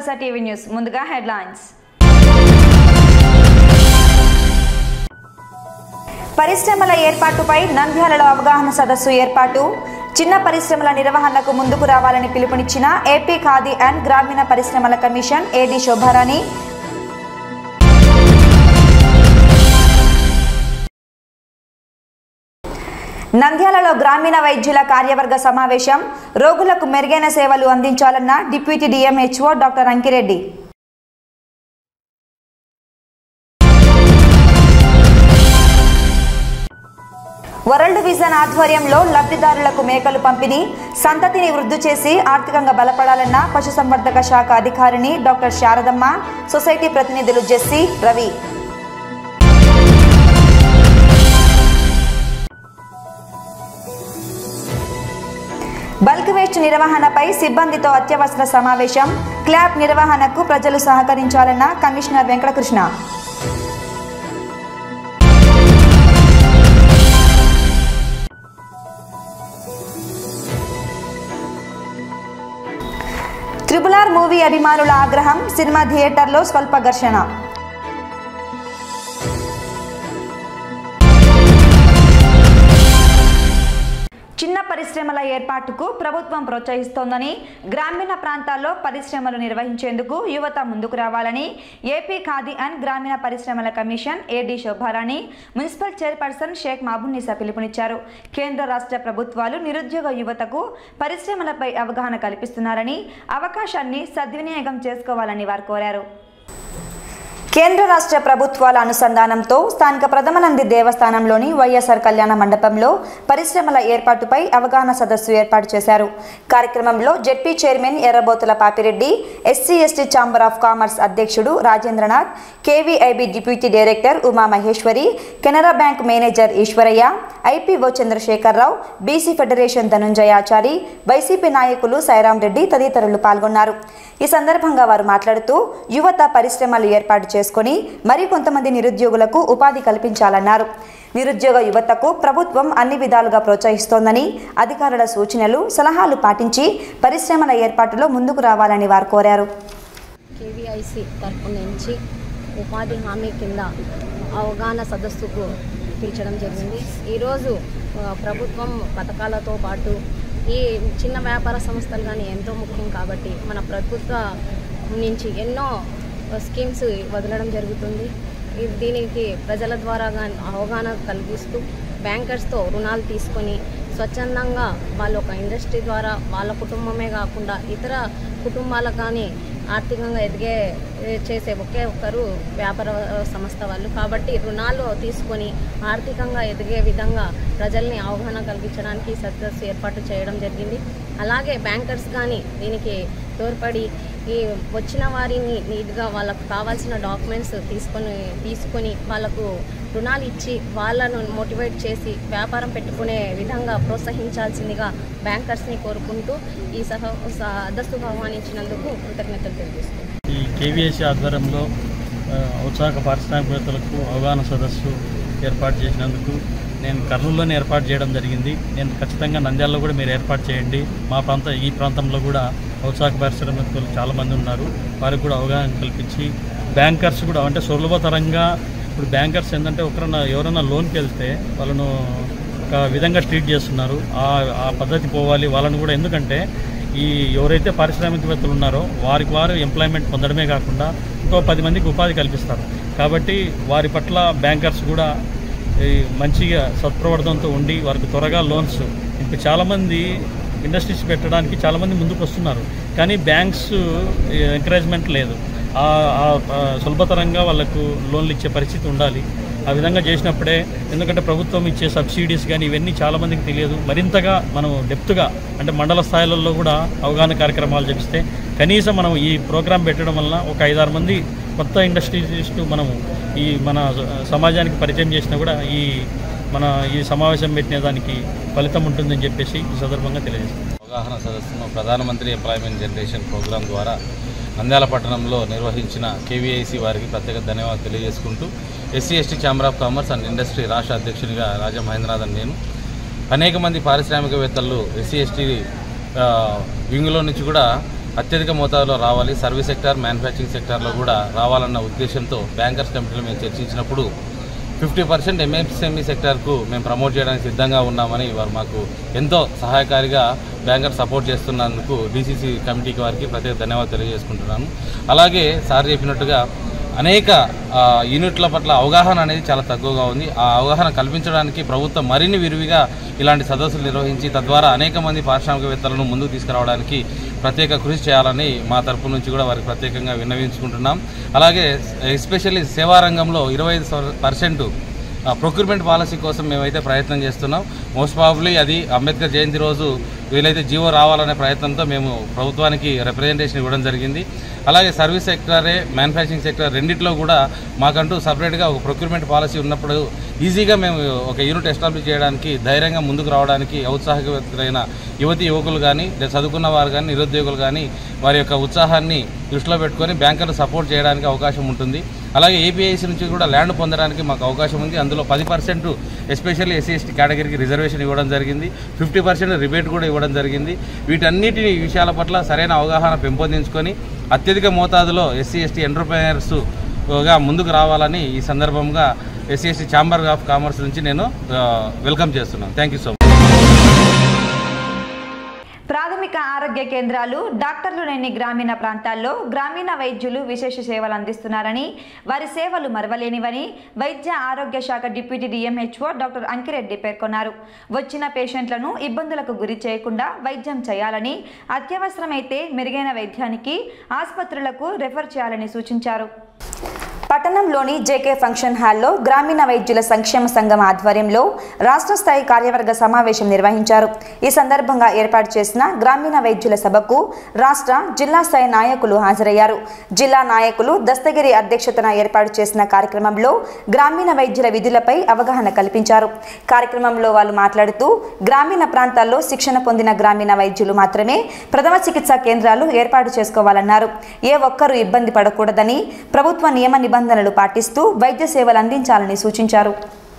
వలస TV news ముందుగా headlines పరిశ్రమల ఏర్పాటుపై నంద్యాలలో అవగాహన సదస్సు ఏర్పాటు చిన్న పరిశ్రమల నిర్వహణకు ముందుకు రావాలని పిలుపునిచ్చిన ఏపీ ఖాదీ అండ్ గ్రామీణ పరిశ్రమల కమిషన్ ఏడీ శోభారాణి నంద్యాలలో గ్రామీణ వైద్యుల కార్యవర్గ సమావేశం రోగులకు మెరుగైన సేవలు అందించాలన్న deputy DMHO doctor Ankireddy world vision ఆధ్వర్యంలో లబ్ధిదారులకు మేకలు పంపిణీ సంతతిని వృద్ధి చేసి ఆర్థికంగా బలపడాలన్న పశుసంవర్ధక శాఖ అధికారిని డాక్టర్ శారదమ్మ సొసైటీ ప్రతినిధులు జెస్సీ రవి బల్క్ వేస్ట్ నిర్వహణపై సిబ్బందితో అత్యవసర సమావేశం క్లాబ్ నిర్వహణకు ప్రజలు సహకరించాలన్న commissioner Venkatakrishna triple R movie అభిమానుల ఆగ్రహం సినిమా థియేటర్లో స్వల్ప ఘర్షణ చిన్న పరిశ్రమల ఏర్పాటుకు ప్రభుత్వం ప్రోత్సహిస్తోందని గ్రామీణ ప్రాంతాల్లో పరిశ్రమలు నిర్వహించేందుకు యువత ముందుకు రావాలని ఏపీ ఖాదీ అండ్ గ్రామీణ పరిశ్రమల commission AD Shobharani municipal chairperson Sheikh Mahabunisa పిలుపునిచ్చారు కేంద్ర రాష్ట్ర ప్రభుత్వాలు నిరుద్యోగ యువతకు పరిశ్రమలపై అవగాహన కల్పిస్తున్నారని అవకాశాన్ని సద్వినియోగం చేసుకోవాలని వారు కోరారు కేంద్ర రాష్ట్ర ప్రభుత్వాల అనుసంధానంతో స్థానిక ప్రథమనంది దేవస్థానంలోని వైఎస్ఆర్ కళ్యాణ మండపంలో పరిశ్రమల ఏర్పాటుపై అవగాహన సదస్సు ఏర్పాటు చేశారు కార్యక్రమంలో ZP chairman Errabothula Papireddy SC ST chamber of commerce అధ్యక్షుడు Rajendranath KVIB deputy director Uma Maheswari Canara bank manager Eshwaraiah IPO Chandrasekhara Rao BC federation Dhanunjayachari YCP నాయకులు సైరాం రెడ్డి తదితరులు పాల్గొన్నారు ఈ సందర్భంగా వారు మాట్లాడుతూ యువత పరిశ్రమలు ఏర్పాటు చేసుకుని మరికొంతమంది నిరుద్యోగులకు ఉపాధి కల్పించాలన్నారు నిరుద్యోగ యువతకు ప్రభుత్వం అన్ని విధాలుగా ప్రోత్సహిస్తోందని అధికారుల సూచనలు సలహాలు పాటించి పరిశ్రమల ఏర్పాటులో ముందుకు రావాలని వారు కోరారు కేవీఐసి తరపు నుంచి ఉపాధి హామీ కింద అవగాహన సదస్సుకు పిలిచడం జరిగింది ఈరోజు ఆ, ప్రభుత్వం పథకాలతో పాటు ఈ చిన్న వ్యాపార సంస్థలు కానీ ఎంతో ముఖ్యం కాబట్టి మన ప్రభుత్వ నుంచి ఎన్నో స్కీమ్స్ వదలడం జరుగుతుంది ఈ- దీనికి ప్రజల ద్వారా కానీ అవగాహన కలిగిస్తూ బ్యాంకర్స్తో రుణాలు తీసుకొని స్వచ్ఛందంగా వాళ్ళ ఒక ఇండస్ట్రీ ద్వారా వాళ్ళ కుటుంబమే కాకుండా ఇతర కుటుంబాలకు కానీ ఆర్థికంగా ఎదిగే ఏ, చేసే ఒకే ఒక్కరు వ్యాపార సంస్థ వాళ్ళు కాబట్టి రుణాలు తీసుకొని ఆర్థికంగా ఎదిగే విధంగా ప్రజల్ని అవగాహన కలిగించడానికి ఈ సదస్సు ఏర్పాటు చేయడం జరిగింది అలాగే బ్యాంకర్స్ కానీ దీనికి తోడ్పడి ఈ వచ్చిన వారిని నీట్గా వాళ్ళకు కావాల్సిన డాక్యుమెంట్స్ తీసుకొని తీసుకొని వాళ్ళకు రుణాలు ఇచ్చి వాళ్ళను మోటివేట్ చేసి వ్యాపారం పెట్టుకునే విధంగా ప్రోత్సహించాల్సిందిగా బ్యాంకర్స్ని కోరుకుంటూ ఈ సహ సదస్సుకు ఆహ్వానించినందుకు కృతజ్ఞతలు తెలియజేస్తున్నాను ఈ కేవీఎస్సీ ఆధ్వర్యంలో ఆ, ఔత్సాహిక పారిశ్రామికవేత్తలకు అవగాహన సదస్సు ఏర్పాటు చేసినందుకు నేను కర్నూలులోనే ఏర్పాటు చేయడం జరిగింది నేను ఖచ్చితంగా నంద్యాలలో కూడా మీరు ఏర్పాటు చేయండి మా ప్రాంత ఈ ప్రాంతంలో కూడా ఔత్సాహిక పారిశ్రామికవేత్తలు చాలామంది ఉన్నారు వారికి కూడా అవగాహన కల్పించి బ్యాంకర్స్ కూడా అంటే సులభతరంగా ఇప్పుడు బ్యాంకర్స్ ఏంటంటే ఒకరన్నా ఎవరైనా లోన్కి వెళ్తే వాళ్ళను ఒక విధంగా ట్రీట్ చేస్తున్నారు ఆ ఆ పద్ధతి పోవాలి వాళ్ళని కూడా ఎందుకంటే ఈ ఎవరైతే పారిశ్రామికవేత్తలు ఉన్నారో వారికి వారు ఎంప్లాయ్మెంట్ పొందడమే కాకుండా ఇంకో పది మందికి ఉపాధి కల్పిస్తారు కాబట్టి వారి పట్ల బ్యాంకర్స్ కూడా ఈ మంచిగా సత్ప్రవర్తనతో ఉండి వారికి త్వరగా లోన్స్ ఇప్పుడు చాలామంది ఇండస్ట్రీస్ పెట్టడానికి చాలామంది ముందుకు వస్తున్నారు కానీ బ్యాంక్స్ ఎంకరేజ్మెంట్ లేదు ఆ- ఆ- ఆ సులభతరంగా వాళ్ళకు లోన్లు ఇచ్చే పరిస్థితి ఉండాలి ఆ విధంగా చేసినప్పుడే ఎందుకంటే ప్రభుత్వం ఇచ్చే సబ్సిడీస్ కానీ ఇవన్నీ చాలామందికి తెలియదు మరింతగా మనం డెప్త్గా అంటే మండల స్థాయిలలో కూడా అవగాహన కార్యక్రమాలు చేపిస్తే కనీసం మనం ఈ ప్రోగ్రాం పెట్టడం వలన ఒక ఐదారు మంది కొత్త ఇండస్ట్రీస్టు మనము ఈ మన సమాజానికి పరిచయం చేసినా కూడా ఈ మన ఈ సమావేశం పెట్టిన దానికి ఫలితం ఉంటుందని చెప్పేసి ఈ సందర్భంగా తెలియజేస్తాం అవగాహన సదస్సును ప్రధానమంత్రి ఎంప్లాయ్మెంట్ జనరేషన్ ప్రోగ్రాం ద్వారా నంద్యాల పట్టణంలో నిర్వహించిన కేవీఐసి వారికి ప్రత్యేక ధన్యవాదాలు తెలియజేసుకుంటూ SC ST chamber of commerce and industry రాష్ట్ర అధ్యక్షునిగా రాజా మహేంద్రనాథన్ నేను అనేక మంది పారిశ్రామికవేత్తలు ఎస్సీ ఎస్టీ వింగ్లో నుంచి కూడా అత్యధిక మోతాదులో రావాలి సర్వీస్ సెక్టార్ మ్యానుఫ్యాక్చరింగ్ సెక్టార్లో కూడా రావాలన్న ఉద్దేశంతో బ్యాంకర్స్ కమిటీలో మేము చర్చించినప్పుడు ఫిఫ్టీ పర్సెంట్ ఎంఎస్ఎంఈ సెక్టార్కు మేము ప్రమోట్ చేయడానికి సిద్ధంగా ఉన్నామని వారు మాకు ఎంతో సహాయకారిగా బ్యాంకర్ సపోర్ట్ చేస్తున్నందుకు డీసీసీ కమిటీకి వారికి ప్రత్యేక ధన్యవాదాలు తెలియజేసుకుంటున్నాను అలాగే సార్ చెప్పినట్టుగా అనేక ఆ, యూనిట్ల పట్ల అవగాహన అనేది చాలా తక్కువగా ఉంది ఆ అవగాహన కల్పించడానికి ప్రభుత్వం మరిన్ని విరివిగా ఇలాంటి సదస్సులు నిర్వహించి తద్వారా అనేక మంది పారిశ్రామికవేత్తలను ముందుకు తీసుకురావడానికి ప్రత్యేక కృషి చేయాలని మా తరపు నుంచి కూడా వారికి ప్రత్యేకంగా విన్నవించుకుంటున్నాం అలాగే ఎస్పెషల్లీ సేవా రంగంలో ఇరవై ఐదు పర్సెంట్ ప్రొక్యూర్మెంట్ పాలసీ కోసం మేమైతే ప్రయత్నం చేస్తున్నాం మోస్ట్ ప్రాబబ్లీ అది అంబేద్కర్ జయంతి రోజు వీలైతే జీవో రావాలనే ప్రయత్నంతో మేము ప్రభుత్వానికి రిప్రజెంటేషన్ ఇవ్వడం జరిగింది అలాగే సర్వీస్ సెక్టరే మ్యానుఫ్యాక్చరింగ్ సెక్టర్ రెండిట్లో కూడా మాకంటూ సపరేట్గా ఒక ప్రొక్యూర్మెంట్ పాలసీ ఉన్నప్పుడు ఈజీగా మేము ఒక యూనిట్ ఎస్టాబ్లిష్ చేయడానికి ధైర్యంగా ముందుకు రావడానికి ఔత్సాహికమైన యువతి యువకులు కానీ లేదా చదువుకున్న వారు కానీ నిరుద్యోగులు కానీ వారి యొక్క ఉత్సాహాన్ని దృష్టిలో పెట్టుకొని బ్యాంకర్లు సపోర్ట్ చేయడానికి అవకాశం ఉంటుంది అలాగే ఏపీఐసి నుంచి కూడా ల్యాండ్ పొందడానికి మాకు అవకాశం ఉంది అందులో పది పర్సెంట్ ఎస్పెషల్లీ ఎస్సీ ఎస్టీ కేటగిరీకి రిజర్వేషన్ ఇవ్వడం జరిగింది ఫిఫ్టీ పర్సెంట్ రిబేట్ కూడా ఇవ్వడం జరిగింది వీటన్నిటి విషయాల పట్ల సరైన అవగాహన పెంపొందించుకొని అత్యధిక మోతాదులో ఎస్సీ ఎస్టీ ఎంటర్ప్రైనర్స్ గా ముందుకు రావాలని ఈ సందర్భంగా SC ST chamber of commerce నుంచి నేను ఆ, వెల్కమ్ చేస్తున్నాను థ్యాంక్ యూ సో మచ్ ప్రాథమిక ఆరోగ్య కేంద్రాలు డాక్టర్లు లేని గ్రామీణ ప్రాంతాల్లో గ్రామీణ వైద్యులు విశేష సేవలు అందిస్తున్నారని వారి సేవలు మరవలేనివని వైద్య ఆరోగ్య శాఖ డిప్యూటీ డిఎంహెచ్ఓ డాక్టర్ అంకిరెడ్డి పేర్కొన్నారు వచ్చిన పేషెంట్లను ఇబ్బందులకు గురి చేయకుండా వైద్యం చేయాలని అత్యవసరమైతే మెరుగైన వైద్యానికి ఆసుపత్రులకు రెఫర్ చేయాలని సూచించారు పట్టణంలోని జేకే ఫంక్షన్ హాల్లో గ్రామీణ వైద్యుల సంక్షేమ సంఘం ఆధ్వర్యంలో రాష్ట్ర స్థాయి కార్యవర్గ సమావేశం నిర్వహించారు ఈ సందర్భంగా ఏర్పాటు చేసిన గ్రామీణ వైద్యుల సభకు రాష్ట్ర జిల్లా స్థాయి నాయకులు హాజరయ్యారు జిల్లా నాయకులు దస్తగిరి అధ్యక్షతన ఏర్పాటు చేసిన కార్యక్రమంలో గ్రామీణ వైద్యుల విధులపై అవగాహన కల్పించారు కార్యక్రమంలో వాళ్ళు మాట్లాడుతూ గ్రామీణ ప్రాంతాల్లో శిక్షణ పొందిన గ్రామీణ వైద్యులు మాత్రమే ప్రథమ చికిత్సా కేంద్రాలు ఏర్పాటు చేసుకోవాలన్నారు ఏ ఒక్కరూ ఇబ్బంది పడకూడదని ప్రభుత్వ నియమ నిబంధనలు పాటిస్తూ వైద్య సేవలు అందించాలని సూచించారు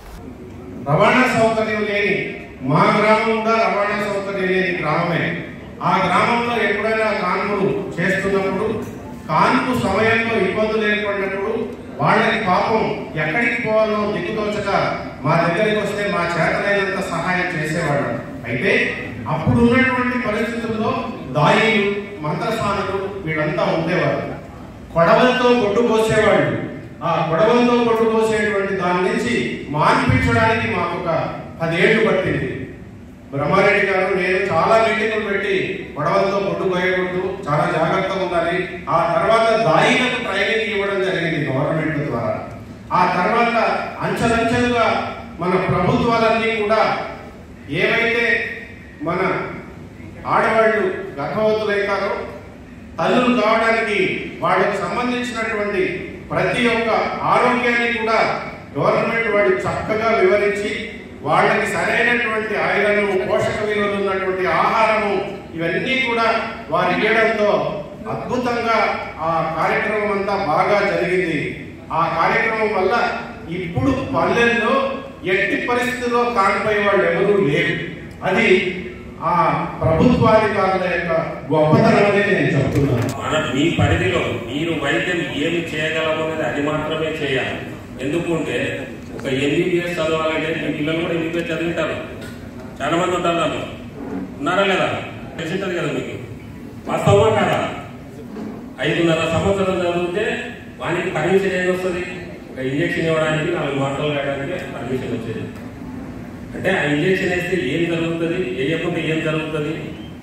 రవాణా సౌకర్యం లేని మా గ్రామం కూడా రవాణా సౌకర్యం లేని గ్రామమే ఆ గ్రామంలో ఎప్పుడైనా కాన్పులు చేస్తున్నప్పుడు కాన్పు సమయంలో ఇబ్బందులు ఏర్పడినప్పుడు వాళ్ళకి పాపం ఎక్కడికి పోవాలో దిక్కుతోచక మా దగ్గరికి వస్తే మా చేతనైనంత సహాయం చేసేవాడు అయితే అప్పుడు ఉన్నటువంటి పరిస్థితుల్లో దాయిలు మంత్రస్వానులు వీళ్ళంతా ఉండేవారు కొడవలతో కొట్టు పోసేవాళ్ళు ఆ కొడవలతో కొట్టు పోసేటువంటి దాని నుంచి మాన్పించడానికి మాకు ఒక పదేళ్లు పట్టింది బ్రహ్మారెడ్డి గారు నేను చాలా మీటింగులు పెట్టి గొడవలతో కొట్టు పోయకూడదు చాలా జాగ్రత్తగా ఉండాలి ఆ తర్వాత దాయిలకు ట్రైనింగ్ ఇవ్వడం జరిగింది గవర్నమెంట్ ద్వారా ఆ తర్వాత అంచెలంచెలుగా మన ప్రభుత్వాలన్నీ కూడా ఏవైతే మన ఆడవాళ్ళు గర్భవతులైతారో తల్లులు కావడానికి వాళ్ళకి సంబంధించినటువంటి ప్రతి ఒక్క ఆరోగ్యాన్ని కూడా గవర్నమెంట్ వాళ్ళు చక్కగా వివరించి వాళ్ళకి సరైనటువంటి ఆయుధము పోషక విలువలు ఉన్నటువంటి ఆహారము ఇవన్నీ కూడా వారి ఇవ్వడంతో అద్భుతంగా ఆ కార్యక్రమం అంతా బాగా జరిగింది ఆ కార్యక్రమం వల్ల ఇప్పుడు పల్లెల్లో ఎట్టి పరిస్థితుల్లో కానిపోయే వాళ్ళు ఎవరూ లేరు అది ఆ ప్రభుత్వాధికారుల యొక్క గొప్పతనం అనేది నేను చెప్తున్నాను మన మీ పరిధిలో మీరు వైద్యం ఏమి చేయగలము అనేది అది మాత్రమే చేయాలి ఎందుకుంటే ఒక ఎంబీబీఎస్ చదవాలంటే మీ పిల్లలు కూడా ఎంబీబీఎస్ చదువుతారు చాలా మంది ఉంటారు దాంట్లో ఉన్నారా లేదా తెలిసింటది కదా మీకు వాస్తవమా కదా ఐదున్నర సంవత్సరం చదివితే వానికి పర్మిషన్ ఏది వస్తుంది ఒక ఇంజక్షన్ ఇవ్వడానికి నాలుగు మాటలు వేయడానికి పర్మిషన్ వచ్చేది అంటే ఆ ఇంజక్షన్ వేస్తే ఏం జరుగుతుంది వేయకుంటే ఏం జరుగుతుంది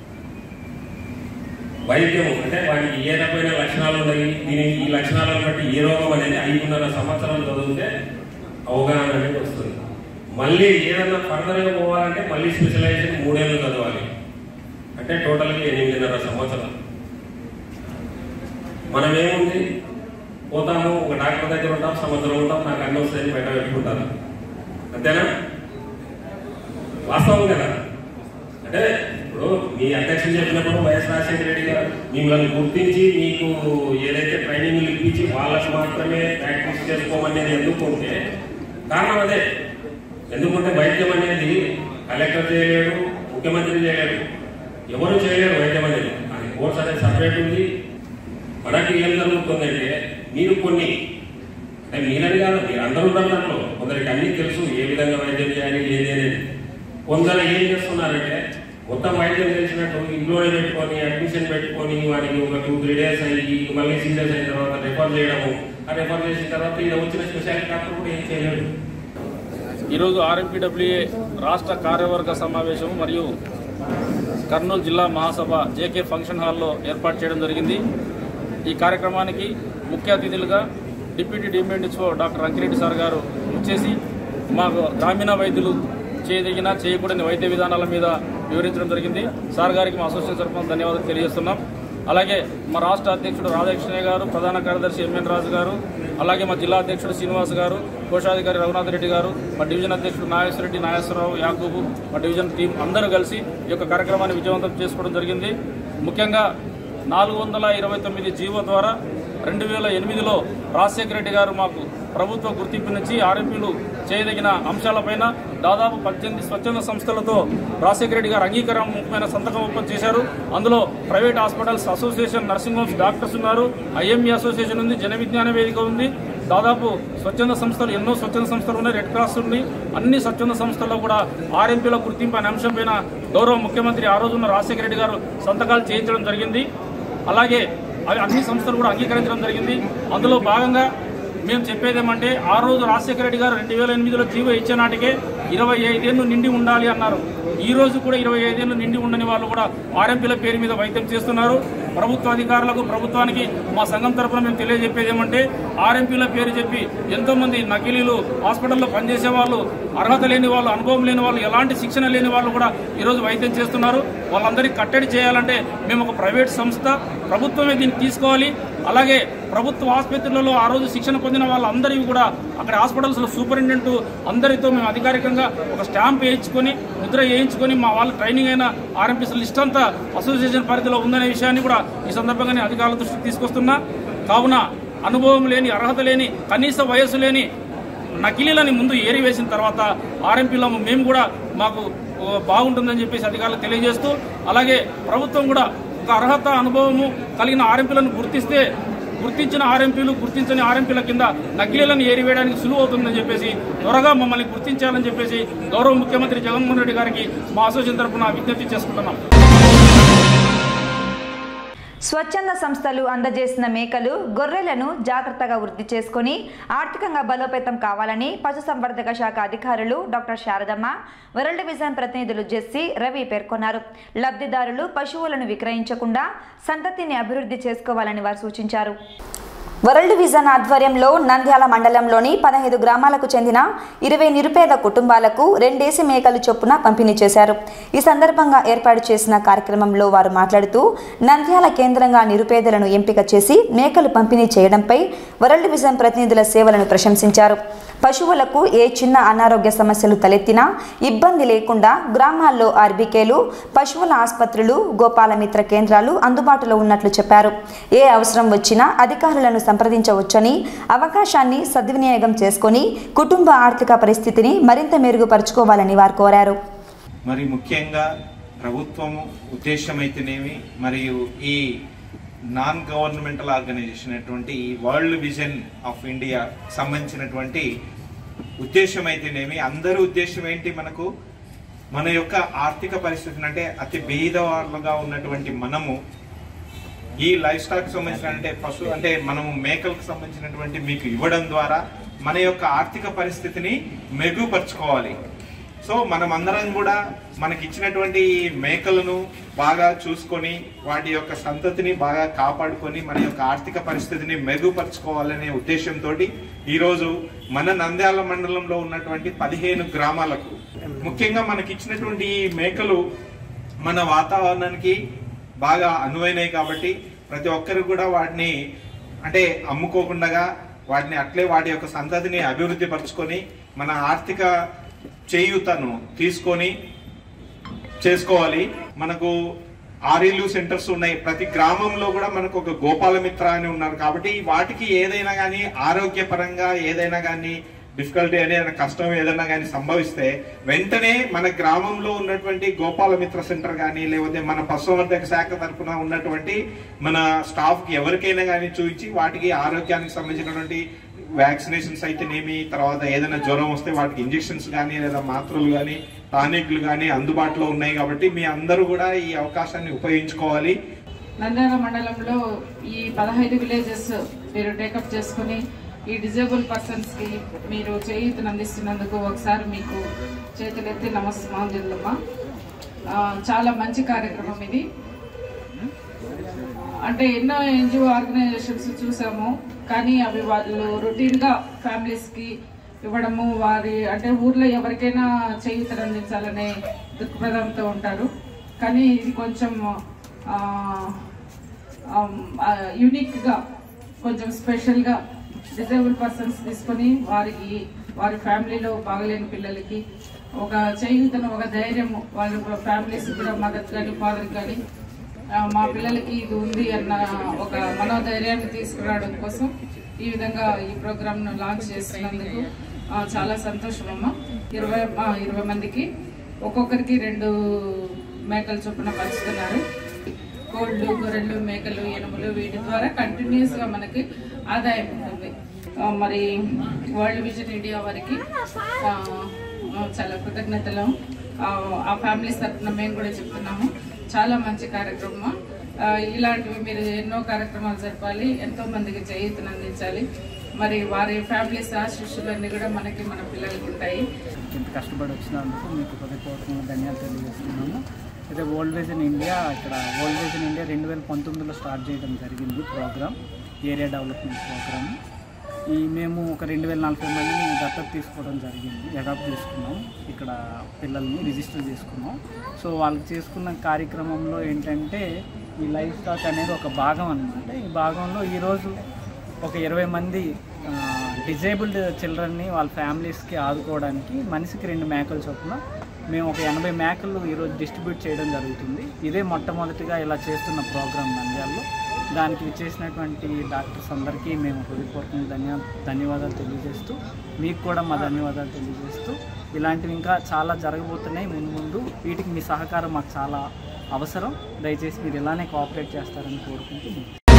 వైద్యము అంటే వాటికి ఏ రకమైన లక్షణాలు ఉన్నాయి దీని ఈ లక్షణాలను బట్టి ఏ రోగం అనేది ఐదున్నర సంవత్సరాలు చదివితే అవగాహన అనేది వస్తుంది మళ్ళీ ఏదన్నా ఫర్దర్గా పోవాలంటే మళ్ళీ స్పెషలైజేషన్ మూడేళ్ళు చదవాలి అంటే టోటల్గా ఎనిమిదిన్నర సంవత్సరం మనం ఏముంది పోతాము ఒక డాక్టర్ దగ్గర ఉంటాం సంవత్సరం ఉంటాం నాకు అన్ని వస్తాయని బయట పెట్టుకుంటారు అంతేనా వాస్తవం కదా అంటే ఇప్పుడు మీ అధ్యక్షులు చెప్పినప్పుడు వైఎస్ రాజశేఖర రెడ్డి గారు మిమ్మల్ని గుర్తించి మీకు ఏదైతే ట్రైనింగ్ ఇప్పించి వాళ్ళకు మాత్రమే ప్రాక్టీస్ చేసుకోమనేది ఎందుకుంటే కారణం అదే ఎందుకంటే వైద్యం అనేది కలెక్టర్ చేయలేడు ముఖ్యమంత్రి చేయలేడు ఎవరు చేయలేరు వైద్యం అనేది అది కోర్స్ అనేది సపరేట్ ఉంది మనకి ఏం జరుగుతుందంటే మీరు కొన్ని అంటే మీరని కాదు మీరు అందరూ ఉన్నారు దాంట్లో కొందరికి అన్ని తెలుసు ఏ విధంగా వైద్యం చేయాలి ఏది అనేది కొందరు ఏం చేస్తున్నారంటే మొత్తం వైద్యం తెలిసినట్టు ఇంట్లోనే పెట్టుకొని అడ్మిషన్ పెట్టుకొని వారికి ఒక టూ త్రీ డేస్ అయ్యి మళ్ళీ సీరియస్ అయిన తర్వాత రిఫర్ చేయడము ఆ రిఫర్ చేసిన తర్వాత ఇలా వచ్చిన స్పెషాలిటీ డాక్టర్ కూడా ఏం చేయలేడు ఈరోజు ఆర్ఎంపీడబ్ల్యూఏ రాష్ట్ర కార్యవర్గ సమావేశం మరియు కర్నూలు జిల్లా మహాసభ జేకే ఫంక్షన్ హాల్లో ఏర్పాటు చేయడం జరిగింది ఈ కార్యక్రమానికి ముఖ్య అతిథులుగా deputy DM and HO doctor Rankireddy sir గారు వచ్చేసి మాకు గ్రామీణ వైద్యులు చేయదగిన చేయకూడని వైద్య విధానాల మీద వివరించడం జరిగింది సార్ గారికి మా అసోసియేషన్ తరఫున ధన్యవాదాలు తెలియజేస్తున్నాం అలాగే మా రాష్ట్ర అధ్యక్షుడు రాధాకృష్ణయ్య గారు ప్రధాన కార్యదర్శి ఎంఎన్ రాజు గారు అలాగే మా జిల్లా అధ్యక్షుడు శ్రీనివాస్ గారు కోశాధికారి రఘునాథ్ రెడ్డి గారు మా డివిజన్ అధ్యక్షుడు నాగేశ్వరరెడ్డి నాగేశ్వరరావు యాకూబు మా డివిజన్ టీం అందరూ కలిసి ఈ యొక్క కార్యక్రమాన్ని విజయవంతం చేసుకోవడం జరిగింది ముఖ్యంగా నాలుగు వందల ఇరవై తొమ్మిది జీవో ద్వారా రెండు వేల ఎనిమిదిలో రాజశేఖర రెడ్డి గారు మాకు ప్రభుత్వ గుర్తింపునిచ్చి ఆర్ఎంపీలు చేయదగిన అంశాలపైన దాదాపు పద్దెనిమిది స్వచ్ఛంద సంస్థలతో రాజశేఖర రెడ్డి గారు అంగీకారమైన సంతకం ఒప్పం చేశారు అందులో private hospitals association nursing homes doctors ఉన్నారు ఐఎంఈ అసోసియేషన్ ఉంది జన విజ్ఞాన వేదిక ఉంది దాదాపు స్వచ్ఛంద సంస్థలు ఎన్నో స్వచ్ఛంద సంస్థలు ఉన్నాయి రెడ్ క్రాస్ ఉంది అన్ని స్వచ్ఛంద సంస్థల్లో కూడా ఆర్ఎంపీల గుర్తింపు అనే అంశం పైన గౌరవ ముఖ్యమంత్రి ఆ రోజున్న రాజశేఖర రెడ్డి గారు సంతకాలు చేయించడం జరిగింది అలాగే అవి అన్ని సంస్థలు కూడా అంగీకరించడం జరిగింది అందులో భాగంగా మేము చెప్పేది ఏమంటే ఆ రోజు రాజశేఖర రెడ్డి గారు రెండు వేల ఎనిమిదిలో జీవో ఇచ్చే నాటికే ఇరవై ఐదేళ్లు నిండి ఉండాలి అన్నారు ఈ రోజు కూడా ఇరవై ఐదేళ్లు నిండి ఉండని వాళ్ళు కూడా ఆర్ఎంపీల పేరు మీద వైద్యం చేస్తున్నారు ప్రభుత్వ అధికారులకు ప్రభుత్వానికి మా సంఘం తరఫున మేము తెలియజెప్పేది ఏమంటే ఆర్ఎంపీల పేరు చెప్పి ఎంతో మంది నకిలీలు హాస్పిటల్లో పనిచేసే వాళ్ళు అర్హత లేని వాళ్ళు అనుభవం లేని వాళ్ళు ఎలాంటి శిక్షణ లేని వాళ్ళు కూడా ఈరోజు వైద్యం చేస్తున్నారు వాళ్ళందరికీ కట్టడి చేయాలంటే మేము ఒక ప్రైవేట్ సంస్థ ప్రభుత్వమే దీన్ని తీసుకోవాలి అలాగే ప్రభుత్వ ఆసుపత్రులలో ఆ రోజు శిక్షణ పొందిన వాళ్ళందరివి కూడా అక్కడ హాస్పిటల్స్లో సూపరింటెండెంట్ అందరితో మేము అధికారికంగా ఒక స్టాంప్ వేయించుకొని ముద్ర వేయించుకొని మా వాళ్ళ ట్రైనింగ్ అయిన ఆర్ఎంపీస్ లిస్ట్ అంతా అసోసియేషన్ పరిధిలో ఉందనే విషయాన్ని కూడా ఈ సందర్భంగా నేను అధికారుల దృష్టికి తీసుకొస్తున్నా కావున అనుభవం లేని అర్హత లేని కనీస వయస్సు లేని నకిలీలని ముందు ఏరివేసిన తర్వాత ఆర్ఎంపీలో మేము కూడా మాకు ఓ, బాగుంటుందని చెప్పేసి అధికారులకు తెలియజేస్తూ అలాగే ప్రభుత్వం కూడా ఒక అర్హత అనుభవము కలిగిన ఆర్ఎంపీలను గుర్తిస్తే గుర్తించిన ఆర్ఎంపీలు గుర్తించని ఆర్ఎంపీల కింద నకిలీలను ఏరివేయడానికి సులువు అవుతుందని చెప్పేసి త్వరగా మమ్మల్ని గుర్తించాలని చెప్పేసి గౌరవ ముఖ్యమంత్రి జగన్మోహన్ రెడ్డి గారికి మా అసోసియేషన్ తరఫున విజ్ఞప్తి చేసుకుంటున్నాం స్వచ్ఛంద సంస్థలు అందజేసిన మేకలు గొర్రెలను జాగ్రత్తగా వృద్ధి చేసుకుని ఆర్థికంగా బలోపేతం కావాలని పశుసంవర్ధక శాఖ అధికారులు డాక్టర్ శారదమ్మ వరల్డ్ విజన్ ప్రతినిధులు జెస్సీ రవి పేర్కొన్నారు లబ్ధిదారులు పశువులను విక్రయించకుండా సంతతిని అభివృద్ధి చేసుకోవాలని వారు సూచించారు వరల్డ్ విజన్ ఆధ్వర్యంలో నంద్యాల మండలంలోని పదహైదు గ్రామాలకు చెందిన ఇరవై నిరుపేద కుటుంబాలకు రెండేసి మేకలు చొప్పున పంపిణీ చేశారు ఈ సందర్భంగా ఏర్పాటు చేసిన కార్యక్రమంలో వారు మాట్లాడుతూ నంద్యాల కేంద్రంగా నిరుపేదలను ఎంపిక చేసి మేకలు పంపిణీ చేయడంపై వరల్డ్ విజన్ ప్రతినిధుల సేవలను ప్రశంసించారు పశువులకు ఏ చిన్న అనారోగ్య సమస్యలు తలెత్తినా ఇబ్బంది లేకుండా గ్రామాల్లో ఆర్బీకేలు పశువుల ఆసుపత్రులు గోపాలమిత్ర కేంద్రాలు అందుబాటులో ఉన్నట్లు చెప్పారు ఏ అవసరం వచ్చినా అధికారులను సంప్రదించవచ్చని అవకాశాన్ని సద్వినియోగం చేసుకొని కుటుంబ ఆర్థిక పరిస్థితిని మరింత మెరుగుపరుచుకోవాలని వారు కోరారు మరి ముఖ్యంగా ప్రభుత్వము ఉద్దేశమైతేనేమి మరియు ఈ నాన్ గవర్నమెంటల్ ఆర్గనైజేషన్ అటువంటి ఈ వరల్డ్ విజన్ ఆఫ్ ఇండియా సంబంధించినటువంటి ఉద్దేశం అయితేనేమి అందరి ఉద్దేశం ఏంటి మనకు మన యొక్క ఆర్థిక పరిస్థితిని అంటే అతి బీదవాళ్ళుగా ఉన్నటువంటి మనము ఈ లైఫ్ స్టాక్ సంబంధించిన అంటే పశు అంటే మనము మేకలకు సంబంధించినటువంటి మీకు ఇవ్వడం ద్వారా మన యొక్క ఆర్థిక పరిస్థితిని మెరుగుపరుచుకోవాలి సో మనం అందరం కూడా మనకి ఇచ్చినటువంటి ఈ మేకలను బాగా చూసుకొని వాటి యొక్క సంతతిని బాగా కాపాడుకొని మన యొక్క ఆర్థిక పరిస్థితిని మెరుగుపరుచుకోవాలనే ఉద్దేశంతో ఈరోజు మన నంద్యాల మండలంలో ఉన్నటువంటి పదిహేను గ్రామాలకు ముఖ్యంగా మనకి ఇచ్చినటువంటి ఈ మేకలు మన వాతావరణానికి బాగా అనువైనవి కాబట్టి ప్రతి ఒక్కరు కూడా వాటిని అంటే అమ్ముకోకుండా వాటిని అట్లే వాటి యొక్క సంతతిని అభివృద్ధి పరుచుకొని మన ఆర్థిక చేయూతను తీసుకొని చేసుకోవాలి మనకు ఆర్ఎల్యూ సెంటర్స్ ఉన్నాయి ప్రతి గ్రామంలో కూడా మనకు ఒక గోపాలమిత్ర అని ఉన్నారు కాబట్టి వాటికి ఏదైనా కానీ ఆరోగ్యపరంగా ఏదైనా కానీ డిఫికల్టీ అని ఏదైనా కష్టం ఏదైనా కానీ సంభవిస్తే వెంటనే మన గ్రామంలో ఉన్నటువంటి గోపాలమిత్ర సెంటర్ కానీ లేకపోతే మన పశువర్ధక శాఖ తరఫున ఉన్నటువంటి మన స్టాఫ్ కి ఎవరికైనా కానీ చూపించి వాటికి ఆరోగ్యానికి సంబంధించినటువంటి వ్యాక్సినేషన్స్ అయితేనేమి తర్వాత ఏదైనా జ్వరం వస్తే వాటికి ఇంజెక్షన్స్ కానీ లేదా మాత్రలు కానీ టానిక్లు కానీ అందుబాటులో ఉన్నాయి కాబట్టి మీ అందరూ కూడా ఈ అవకాశాన్ని ఉపయోగించుకోవాలి నంద్యాల మండలంలో ఈ పదహైదు విలేజెస్ మీరు టేకప్ చేసుకుని ఈ డిజేబుల్ పర్సన్స్ కి మీరు చేయూతను అందిస్తున్నందుకు ఒకసారి మీకు చేతులెత్తి నమస్మాంజులమ్మా చాలా మంచి కార్యక్రమం ఇది అంటే ఎన్నో ఎన్జిఓ ఆర్గనైజేషన్స్ చూసాము కానీ అవి వాళ్ళు రొటీన్ గా ఫ్యామిలీస్ కి ఇవ్వడము వారి అంటే ఊర్లో ఎవరికైనా చేయూతను అందించాలనే దృక్పథంతో ఉంటారు కానీ ఇది కొంచెం యూనిక్ గా కొంచెం స్పెషల్ గా డిజేబుల్ పర్సన్స్ తీసుకొని వారికి వారి ఫ్యామిలీలో బాగలేని పిల్లలకి ఒక చేయూతను ఒక ధైర్యం వాళ్ళ ఫ్యామిలీస్ కూడా మదత్ కానీ ఫాదర్ కానీ ఆ, మా పిల్లలకి ఇది ఉంది అన్న ఒక మనోధైర్యాన్ని తీసుకురావడం కోసం ఈ విధంగా ఈ ప్రోగ్రామ్ ను లాంచ్ చేస్తున్నందుకు ఆ, చాలా సంతోషం అమ్మ ఇరవై ఆ, ఇరవై మందికి ఒక్కొక్కరికి రెండు మేకలు చొప్పున పంచుతున్నారు కోళ్ళు గొర్రెలు మేకలు ఎనుములు వీటి ద్వారా కంటిన్యూస్ గా మనకి ఆదాయం ఉంటుంది ఆ, మరి వరల్డ్ విజన్ ఇండియా వారికి ఆ, ఆ, చాలా కృతజ్ఞతలు ఆ, ఆ ఫ్యామిలీస్ తరఫున మేము కూడా చెప్తున్నాము చాలా మంచి కార్యక్రమం ఆ, ఇలాంటివి మీరు ఎన్నో కార్యక్రమాలు జరపాలి ఎంతో మందికి చేయూతను అందించాలి మరి వారి ఫ్యామిలీస్ ఆశిష్యులన్నీ కూడా మనకి మన పిల్లలకి ఉంటాయి ఇంత కష్టపడి వచ్చినందుకు మీకు హృదయపూర్వకంగా ధన్యవాదాలు తెలియజేస్తున్నాము అయితే వరల్డ్ విజన్ ఇండియా ఇక్కడ వరల్డ్ విజన్ ఇండియా రెండు వేల పంతొమ్మిదిలో స్టార్ట్ చేయడం జరిగింది ప్రోగ్రామ్ ఏరియా డెవలప్మెంట్ ప్రోగ్రామ్ ఈ మేము ఒక రెండు వేల నలభై మందిని దత్తత తీసుకోవడం జరిగింది అడాప్ట్ చేసుకున్నాం ఇక్కడ పిల్లల్ని రిజిస్టర్ చేసుకున్నాం సో వాళ్ళకి చేసుకున్న కార్యక్రమంలో ఏంటంటే ఈ లైఫ్ స్టాక్ అనేది ఒక భాగం అనమాట ఈ భాగంలో ఈరోజు ఒక ఇరవై మంది డిజేబుల్డ్ చిల్డ్రన్ని వాళ్ళ ఫ్యామిలీస్కి ఆదుకోవడానికి మనిషికి రెండు మేకలు చొప్పున మేము ఒక ఎనభై మేకలు ఈరోజు డిస్ట్రిబ్యూట్ చేయడం జరుగుతుంది ఇదే మొట్టమొదటిగా ఇలా చేస్తున్న ప్రోగ్రామ్ నంద్యాలలో దానికి ఇచ్చేసినటువంటి డాక్టర్స్ అందరికీ మేము హృదయపూర్వకంగా ధన్య ధన్యవాదాలు తెలియజేస్తూ మీకు కూడా మా ధన్యవాదాలు తెలియజేస్తూ ఇలాంటివి ఇంకా చాలా జరగబోతున్నాయి ముందు ముందు వీటికి మీ సహకారం మాకు చాలా అవసరం దయచేసి మీరు ఇలానే కోఆపరేట్ చేస్తారని కోరుకుంటూ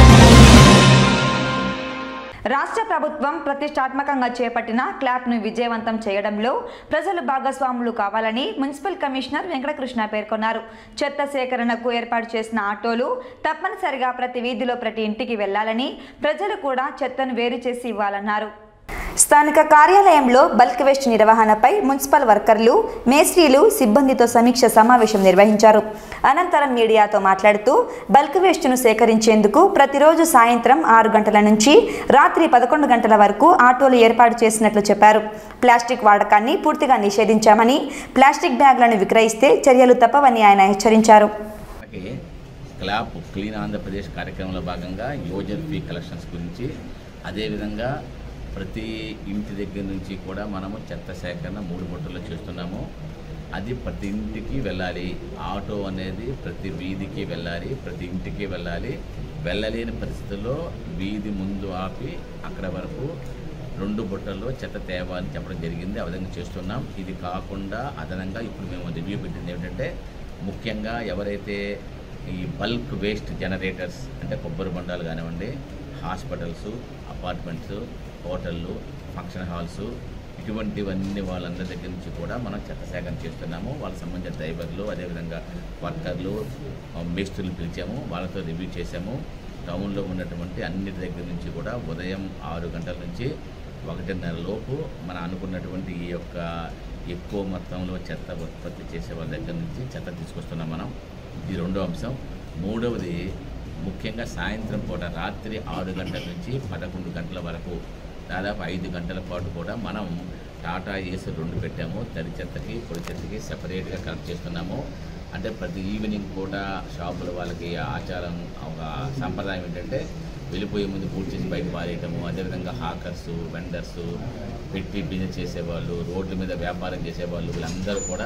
రాష్ట్ర ప్రభుత్వం ప్రతిష్టాత్మకంగా చేపట్టిన క్లాప్ను విజయవంతం చేయడంలో ప్రజలు భాగస్వాములు కావాలని మున్సిపల్ కమిషనర్ వెంకటకృష్ణ పేర్కొన్నారు చెత్త సేకరణకు ఏర్పాటు చేసిన ఆటోలు తప్పనిసరిగా ప్రతి వీధిలో ప్రతి ఇంటికి వెళ్లాలని ప్రజలు కూడా చెత్తను వేరు చేసి ఇవ్వాలన్నారు స్థానిక కార్యాలయంలో బల్క్ వేస్ట్ నిర్వహణపై మున్సిపల్ వర్కర్లు మేస్త్రీలు సిబ్బందితో సమీక్ష సమావేశం నిర్వహించారు అనంతరం మీడియాతో మాట్లాడుతూ బల్క్ వేస్ట్ను సేకరించేందుకు ప్రతిరోజు సాయంత్రం ఆరు గంటల నుంచి రాత్రి పదకొండు గంటల వరకు ఆటోలు ఏర్పాటు చేసినట్లు చెప్పారు ప్లాస్టిక్ వాడకాన్ని పూర్తిగా నిషేధించామని ప్లాస్టిక్ బ్యాగులను విక్రయిస్తే చర్యలు తప్పవని ఆయన హెచ్చరించారు అలాగే క్లాప్ క్లీన్ ఆంధ్రప్రదేశ్ కార్యక్రమంలో భాగంగా యోజన్ ఫీ కలెక్షన్స్ గురించి అదేవిధంగా ప్రతి ఇంటి దగ్గర నుంచి కూడా మనము చెత్త సేకరణ మూడు బుట్టలు చేస్తున్నాము అది ప్రతి ఇంటికి వెళ్ళాలి ఆటో అనేది ప్రతి వీధికి వెళ్ళాలి ప్రతి ఇంటికి వెళ్ళాలి వెళ్ళలేని పరిస్థితుల్లో వీధి ముందు ఆపి అక్కడ వరకు రెండు బుట్టల్లో చెత్త తేవా అని చెప్పడం జరిగింది ఆ విధంగా చేస్తున్నాం ఇది కాకుండా అదనంగా ఇప్పుడు మేము రివ్యూ పెట్టింది ఏమిటంటే ముఖ్యంగా ఎవరైతే ఈ బల్క్ వేస్ట్ జనరేటర్స్ అంటే కొబ్బరి బండాలు కానివ్వండి హాస్పిటల్స్ అపార్ట్మెంట్స్ హోటళ్ళు ఫంక్షన్ హాల్స్ ఇటువంటివన్నీ వాళ్ళందరి దగ్గర నుంచి కూడా మనం చెత్త సేకరణ చేస్తున్నాము వాళ్ళకి సంబంధించిన డ్రైవర్లు అదేవిధంగా వర్కర్లు ఆ, మేస్త్రులు పిలిచాము వాళ్ళతో రివ్యూ చేశాము టౌన్లో ఉన్నటువంటి అన్నిటి దగ్గర నుంచి కూడా ఉదయం ఆరు గంటల నుంచి ఒకటిన్నర లోపు మనం అనుకున్నటువంటి ఈ యొక్క ఎక్కువ మొత్తంలో చెత్త ఉత్పత్తి చేసే వాళ్ళ దగ్గర నుంచి చెత్త తీసుకొస్తున్నాం మనం ఇది రెండో అంశం మూడవది ముఖ్యంగా సాయంత్రం పూట రాత్రి ఆరు గంటల నుంచి పదకొండు గంటల వరకు దాదాపు ఐదు గంటల పాటు కూడా మనం టాటా ఏసీ రెండు పెట్టాము తడి చెత్తకి పొడి చెత్తకి సెపరేట్గా కలెక్ట్ చేస్తున్నాము అంటే ప్రతి ఈవినింగ్ కూడా షాపుల వాళ్ళకి ఆచారం ఒక సంప్రదాయం ఏంటంటే వెళ్ళిపోయే ముందు పూర్తి చేసి బయట పారేయటము అదేవిధంగా హాకర్స్ వెండర్స్ పెట్టి బిజినెస్ చేసేవాళ్ళు రోడ్ల మీద వ్యాపారం చేసేవాళ్ళు వీళ్ళందరూ కూడా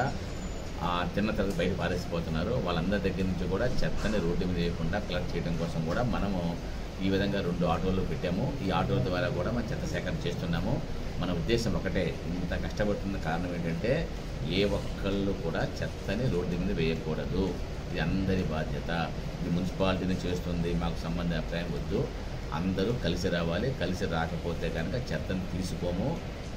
ఆ తిన్న తర్వాత బయట పారేసిపోతున్నారు వాళ్ళందరి దగ్గర నుంచి కూడా చెత్తని రోడ్డు మీద వేయకుండా కలెక్ట్ చేయడం కోసం కూడా మనము ఈ విధంగా రెండు ఆటోలు పెట్టాము ఈ ఆటోల ద్వారా కూడా మనం చెత్త సేకరణ చేస్తున్నాము మన ఉద్దేశం ఒకటే ఇంత కష్టపడుతున్న కారణం ఏంటంటే ఏ ఒక్కళ్ళు కూడా చెత్తని రోడ్డు మీద వేయకూడదు ఇది అందరి బాధ్యత ఇది మున్సిపాలిటీని చేస్తుంది మాకు సంబంధ అభిప్రాయం వద్దు అందరూ కలిసి రావాలి కలిసి రాకపోతే కనుక చెత్తను తీసుకోము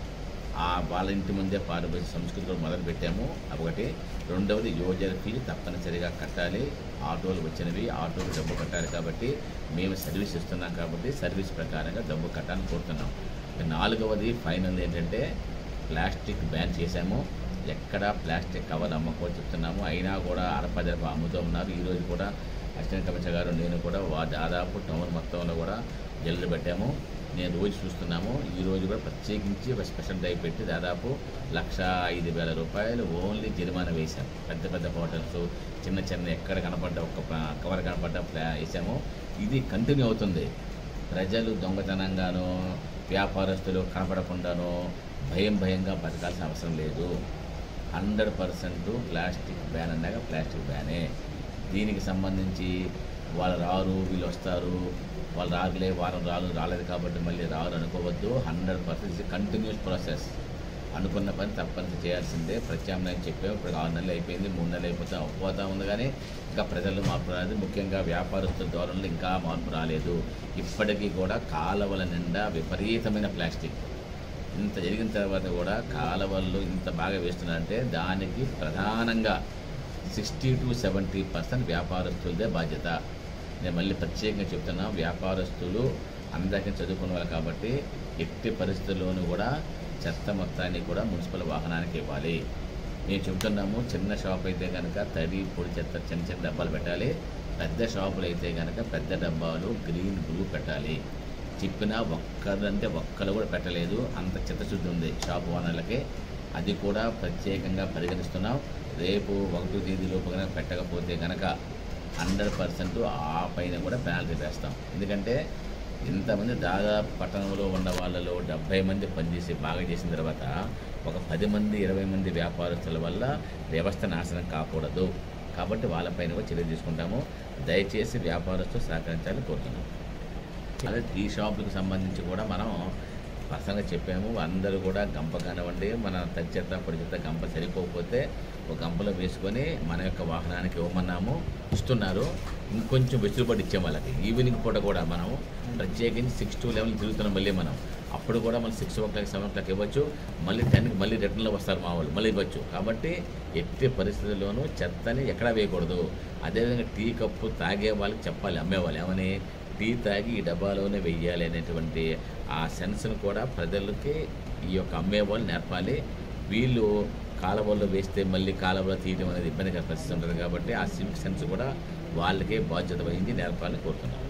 ఆ వాళ్ళ ఇంటి ముందే పారిపోయే సంస్కృతిలో మొదలు పెట్టాము ఒకటి రెండవది యోజన ఫీజు తప్పనిసరిగా కట్టాలి ఆటోలు వచ్చినవి ఆటోలు డబ్బు కట్టాలి కాబట్టి మేము సర్వీస్ ఇస్తున్నాం కాబట్టి సర్వీస్ ప్రకారంగా డబ్బు కట్టాలని కోరుతున్నాం నాలుగవది ఫైనల్ ఏంటంటే ప్లాస్టిక్ బ్యాన్ చేశాము ఎక్కడ ప్లాస్టిక్ కవర్ అమ్మకూడదు చెప్తున్నాము అయినా కూడా అరపదరప అమ్ముతూ ఉన్నారు ఈరోజు కూడా అసిస్టెంట్ కమిషనర్ గారు నేను కూడా వా దాదాపు టౌన్ మొత్తంలో కూడా జల్లు పెట్టాము నేను రోజు చూస్తున్నాము ఈ రోజు కూడా ప్రత్యేకించి ఒక స్పెషల్ డ్రైవ్ పెట్టి దాదాపు లక్ష ఐదు వేల రూపాయలు ఓన్లీ జరిమానా వేశాం పెద్ద పెద్ద హోటల్స్ చిన్న చిన్న ఎక్కడ కనపడ్డ ఒక ప- కవర్ కనపడ్డ ప్లా- వేసాము ఇది కంటిన్యూ అవుతుంది ప్రజలు దొంగతనంగాను వ్యాపారస్తులు కనపడకుండాను భయం భయంగా బతకాల్సిన అవసరం లేదు హండ్రెడ్ పర్సెంట్ ప్లాస్టిక్ బ్యాన్ అన్నాక ప్లాస్టిక్ బ్యానే దీనికి సంబంధించి వాళ్ళు రారు వీళ్ళు వస్తారు వాళ్ళు రాగలే వారం రాలు రాలేదు కాబట్టి మళ్ళీ రారు అనుకోవద్దు హండ్రెడ్ పర్సెంట్ ఇది కంటిన్యూస్ ప్రాసెస్ అనుకున్న పని తప్పనిసరి చేయాల్సిందే ప్రత్యామ్నాయం చెప్పాము ఇప్పుడు ఆరు నెలలు అయిపోయింది మూడు నెలలు అయిపోతే అవ్వబోతా ఉంది కానీ ఇంకా ప్రజల్లో మార్పు రాలేదు ముఖ్యంగా వ్యాపారస్తుల ధోరణిలో ఇంకా మార్పు రాలేదు ఇప్పటికీ కూడా కాలువల నిండా విపరీతమైన ప్లాస్టిక్ ఇంత జరిగిన తర్వాత కూడా కాలువల్లో ఇంత బాగా వేస్తున్నారంటే దానికి ప్రధానంగా సిక్స్టీ టు సెవెంటీ పర్సెంట్ వ్యాపారస్తులదే బాధ్యత నేను మళ్ళీ ప్రత్యేకంగా చెప్తున్నా వ్యాపారస్తులు అందరికీ చదువుకున్న వాళ్ళు కాబట్టి ఎట్టి పరిస్థితుల్లోనూ కూడా చెత్త మొత్తాన్ని కూడా మున్సిపల్ వాహనానికి ఇవ్వాలి మేము చెబుతున్నాము చిన్న షాప్ అయితే కనుక తడి పొడి చెత్త చిన్న చిన్న డబ్బాలు పెట్టాలి పెద్ద షాపులు అయితే కనుక పెద్ద డబ్బాలు గ్రీన్ బ్లూ పెట్టాలి చెప్పినా ఒక్కరంటే ఒక్కరు కూడా పెట్టలేదు అంత చిత్తశుద్ధి ఉంది షాప్ ఓనర్లకి అది కూడా ప్రత్యేకంగా పరిగణిస్తున్నాం రేపు ఒకటో తేదీలోపు కనుక పెట్టకపోతే కనుక హండ్రెడ్ పర్సెంట్ ఆ పైన కూడా పెనాల్టీ వేస్తాం ఎందుకంటే ఇంతమంది దాదాపు పట్టణంలో ఉన్న వాళ్ళలో డెబ్బై మంది పనిచేసి బాగా చేసిన తర్వాత ఒక పది మంది ఇరవై మంది వ్యాపారస్తుల వల్ల వ్యవస్థ నాశనం కాకూడదు కాబట్టి వాళ్ళపైన కూడా చర్య తీసుకుంటాము దయచేసి వ్యాపారస్తులు సహకరించాలని కోరుతున్నాం అదే టీ షాపులకు సంబంధించి కూడా మనం పర్సనల్గా చెప్పాము అందరూ కూడా గంప కానివ్వండి మన తడి చెత్త పొడి చెత్త గంప సరిపోకపోతే ఒక గంపలో వేసుకొని మన యొక్క వాహనానికి ఇవ్వమన్నాము ఇస్తున్నారు ఇంకొంచెం వెసులుబాటు ఇచ్చాము వాళ్ళకి ఈవినింగ్ పూట కూడా మనం ప్రత్యేకించి సిక్స్ టు లెవెన్ తిరుగుతున్నాం మళ్ళీ మనం అప్పుడు కూడా మళ్ళీ six o'clock seven o'clock ఇవ్వచ్చు మళ్ళీ టెన్కి మళ్ళీ రిటర్న్లో వస్తారు మా వాళ్ళు మళ్ళీ ఇవ్వచ్చు కాబట్టి ఎట్టి పరిస్థితుల్లోనూ చెత్తని ఎక్కడా వేయకూడదు అదేవిధంగా టీ కప్పు తాగే వాళ్ళకి చెప్పాలి అమ్మేవాళ్ళు ఏమని టీ తాగి ఈ డబ్బాలోనే వెయ్యాలి అనేటువంటి ఆ సెన్స్ను కూడా ప్రజలకి ఈ యొక్క అమ్మేవాళ్ళు నేర్పాలి వీళ్ళు కాలువల్లో వేస్తే మళ్ళీ కాలువలో తీయడం అనేది ఇబ్బందికర పరిస్థితి ఉంటుంది కాబట్టి ఆ సివిక్ సెన్స్ కూడా వాళ్ళకే బాధ్యత వహించి నేర్పాలని కోరుతున్నాను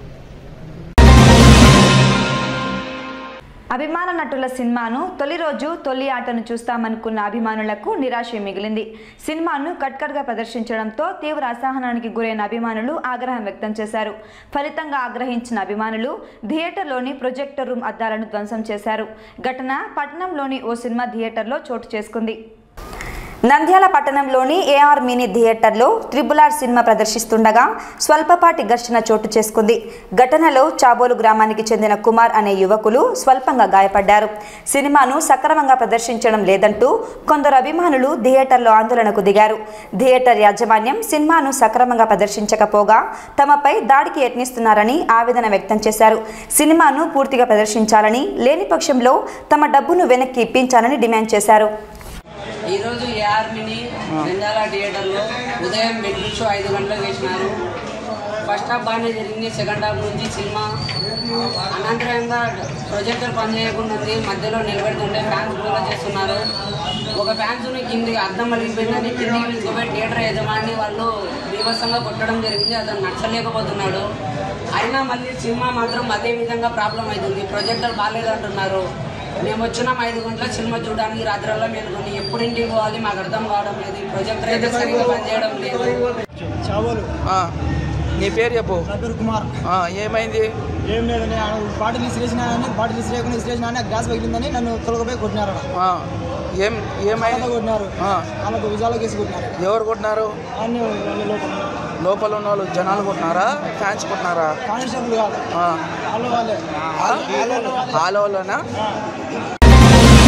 అభిమాన నటుల సినిమాను తొలి రోజు తొలి ఆటను చూస్తామనుకున్న అభిమానులకు నిరాశ మిగిలింది సినిమాను కట్కట్గా ప్రదర్శించడంతో తీవ్ర అసహనానికి గురైన అభిమానులు ఆగ్రహం వ్యక్తం చేశారు ఫలితంగా ఆగ్రహించిన అభిమానులు థియేటర్లోని ప్రొజెక్టర్ రూమ్ అద్దాలను ధ్వంసం చేశారు ఘటన పట్టణంలోని ఓ సినిమా థియేటర్లో చోటు చేసుకుంది నంద్యాల పట్టణంలోని ఏఆర్ మినీ థియేటర్లో ట్రిబుల్ ఆర్ సినిమా ప్రదర్శిస్తుండగా స్వల్పపాటి ఘర్షణ చోటు చేసుకుంది ఘటనలో చాబోలు గ్రామానికి చెందిన కుమార్ అనే యువకులు స్వల్పంగా గాయపడ్డారు సినిమాను సక్రమంగా ప్రదర్శించడం లేదంటూ కొందరు అభిమానులు థియేటర్లో ఆందోళనకు దిగారు థియేటర్ యాజమాన్యం సినిమాను సక్రమంగా ప్రదర్శించకపోగా తమపై దాడికి యత్నిస్తున్నారని ఆవేదన వ్యక్తం చేశారు సినిమాను పూర్తిగా ప్రదర్శించాలని లేని పక్షంలో తమ డబ్బును వెనక్కి ఇప్పించాలని డిమాండ్ చేశారు ఈరోజు ఏఆర్మిని నంద్యాల థియేటర్లో ఉదయం బెడ్రూమ్ షో ఐదు గంటలకు వేసినారు ఫస్ట్ హాఫ్ బాగానే జరిగింది సెకండ్ హాఫ్ నుంచి సినిమా అనంతరంగా ప్రొజెక్టర్ పనిచేయకుండా ఉంది మధ్యలో నిలబెడుతుంటే ఫ్యాన్స్ కూడా చేస్తున్నారు ఒక ఫ్యాన్స్ని కింది అద్దం పలిగిపోయిందని కిందికి పిలుచుకుపోయి థియేటర్ యజమాని వాళ్ళు బీభత్సంగా కొట్టడం జరిగింది అతను నచ్చలేకపోతున్నాడు అయినా మళ్ళీ సినిమా మాత్రం అదే విధంగా ప్రాబ్లం అవుతుంది ప్రొజెక్టర్ బాగాలేదు అంటున్నారు మేము వచ్చినాం ఐదు గంటల సినిమా చూడడానికి రాత్రల్లో మేలుకొని ఎప్పుడు ఇంటికి పోవాలి మాకు అర్థం కావడం లేదు ఈ ప్రొజెక్టర్ అయితే సరిగ్గా పనిచేయడం లేదు చావోలు నీ పేరు చెప్పు నా పేరు కుమార్ ఆ, ఏమైంది ఏం లేదని ఆ బాటిల్ ఇసిరేసిన అని బాటిల్ ఇసిరేయకుండా ఇసిరేసిన అని గ్యాస్ పగిలిందని నన్ను తొలగపోయి కొట్టినారు ఆ, ఏం ఏమైంది కాళ్ళతో కొట్టినారు ఆ, వాళ్ళకు విజాలకు వేసి కొట్టినారు ఎవరు కొట్టినారు అన్ని వాళ్ళ లోపల లోపల ఉన్న వాళ్ళు జనాలు కొట్టినారా ఫ్యాన్స్ కొట్టినారా కానిస్టేబుల్ కాదు ఆ, వాళ్ళు వాళ్ళే ఆ? వాళ్ళే వాళ్ళే. హాలో వాళ్ళనా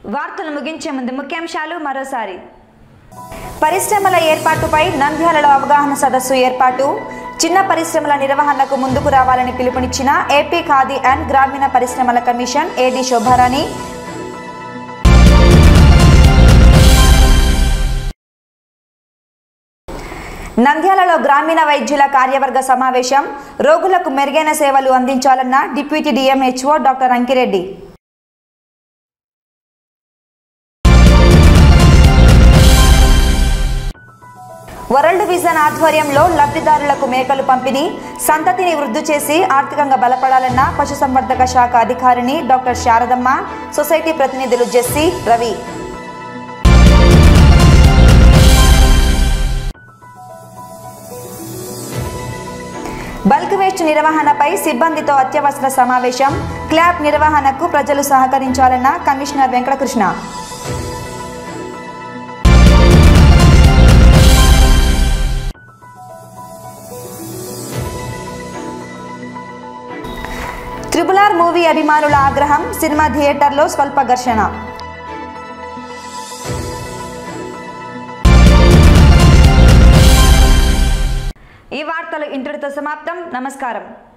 వార్తలు ముగించే ముందు ముఖ్యాంశాలు మరోసారి పరిశ్రమల ఏర్పాటుపై నంద్యాలలో అవగాహన సదస్సు ఏర్పాటు చిన్న పరిశ్రమల నిర్వహణకు ముందుకు రావాలని పిలుపునిచ్చిన ఏపీ ఖాదీ అండ్ గ్రామీణ పరిశ్రమల కమిషన్ ఏడీ శోభారాణి నంద్యాలలో గ్రామీణ వైద్యుల కార్యవర్గ సమావేశం రోగులకు మెరుగైన సేవలు అందించాలన్న deputy DMHO doctor Ankireddy world vision ఆధ్వర్యంలో లబ్ధిదారులకు మేకలు పంపిణీ సంతతిని వృద్ధి చేసి ఆర్థికంగా బలపడాలన్న పశుసంవర్ధక శాఖ అధికారిని డాక్టర్ శారదమ్మ సొసైటీ ప్రతినిధులు జెస్సీ రవి బల్క్ వేస్ట్ నిర్వహణపై సిబ్బందితో అత్యవసర సమావేశం క్లాబ్ నిర్వహణకు ప్రజలు సహకరించాలన్న commissioner Venkatakrishna triple R movie అభిమానుల ఆగ్రహం సినిమా థియేటర్లో స్వల్ప ఘర్షణ ఈ వార్తలు ఇంతటితో సమాప్తం నమస్కారం